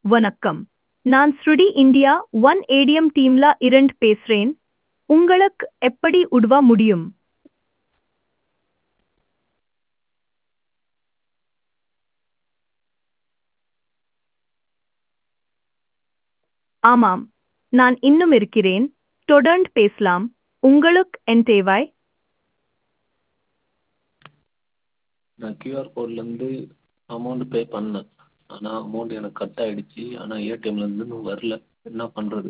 வணக்கம் நான் ஸ்ருடி இந்தியா ஒன் ஏடிஎம் டீம்ல இரண்டு பேசுறேன் உங்களுக்கு எப்படி உதவ முடியும் ஆமாம் நான் இன்னும் இருக்கிறேன் தொடர்ந்து பேசலாம் உங்களுக்கு என் தேவை நான் கியூஆர் கோட்லேருந்து அமௌண்ட் பே பண்ணேன் ஆனால் அமௌண்ட் எனக்கு கட் ஆகிடுச்சி ஆனால் ஏடிஎம்லேருந்து இன்னும் வரல என்ன பண்ணுறது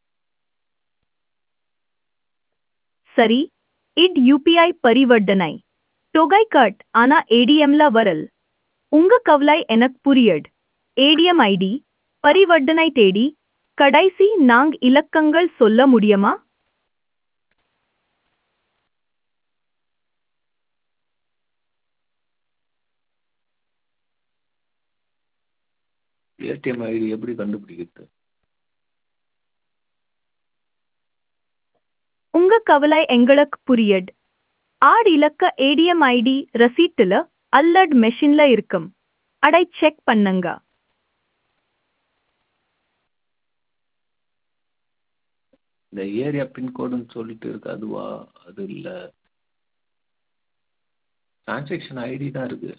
சரி இட் யூபிஐ பரிவர்த்தனை தொகை கட் ஆனா ஏடிஎம்ல வரல் உங்க கவலை எனக்கு புரியட் ஏடிஎம் ஐடி பரிவர்த்தனை தேடி கடைசி நான்கு இலக்கங்கள் சொல்ல முடியுமா ஏடிஎம் ஐடி எப்படி கண்டுபிடிக்கிறது உங்க கவலை எங்களுக்கு புரியட் ஆறு இலக்க ஏடிஎம் ஐடி ரசீட்டுல அல்லட் மெஷின்ல இருக்கும் அடை செக் பண்ணுங்க இந்த ஏரியா பின்கோடுன்னு சொல்லிட்டு இருக்கு அதுவா அது இல்லை டிரான்சாக்ஷன் ஐடி தான் இருக்குது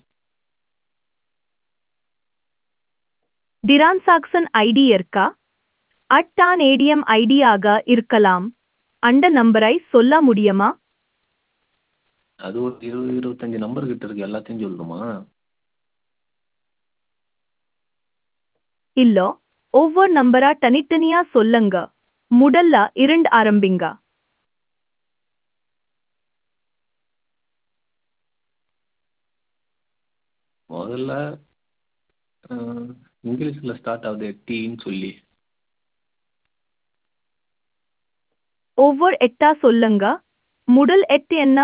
டிரான்சாக்சன் ஐடி இருக்கா அட்டான் ஏடிஎம் ஐடி ஆக இருக்கலாம் அந்த நம்பரை சொல்ல முடியுமா அது ஒரு இருபது இருபத்தஞ்சி நம்பர் கிட்ட இருக்கு எல்லாத்தையும் சொல்லணுமா இல்ல ஒவ்வொரு நம்பரா தனித்தனியா சொல்லுங்க முதல்ல இரண்டு ஆரம்பிங்க முதல்ல இங்கிலீஷில் ஸ்டார்ட் ஆகுது டீன்னு சொல்லி ஒவ்வொரு எட்டா சொல்லுங்க முதல் எட்டு என்ன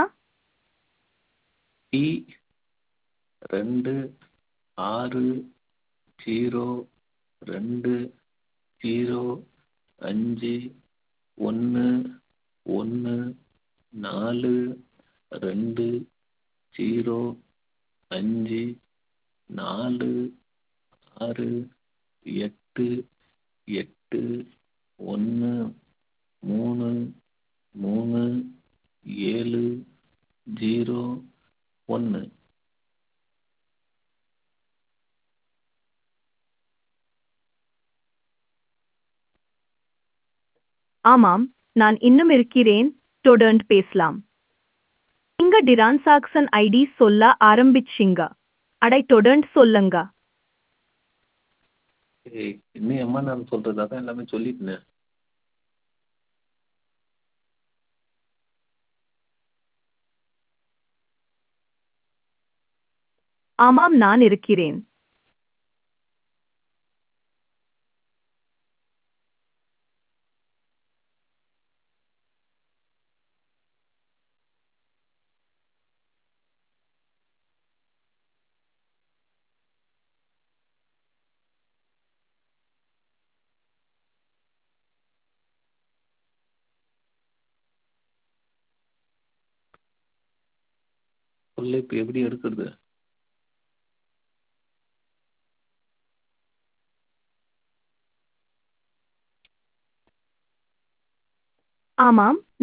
டி ரெண்டு ஆறு ஜீரோ ரெண்டு ஜீரோ அஞ்சு ஒன்று ஒன்று நாலு ரெண்டு ஜீரோ அஞ்சு நாலு ஆறு எட்டு எட்டு ஒன்று மூணு மூணு ஏழு ஜீரோ ஒன்று ஆமாம் நான் இன்னும் இருக்கிறேன் தொடர்ந்து பேசலாம் இங்க டிரான்சாக்சன் ஐடி சொல்ல ஆரம்பிச்சிங்க அடை தொடர்ந்து சொல்லுங்க ஏய் இன்னும் எம்மா நான் சொல்கிறது அதான் எல்லாமே சொல்லிட்டேனே ஆமாம் நான் இருக்கிறேன் சொல்லு இப்போ எப்படி எடுக்கிறது ஆமாம்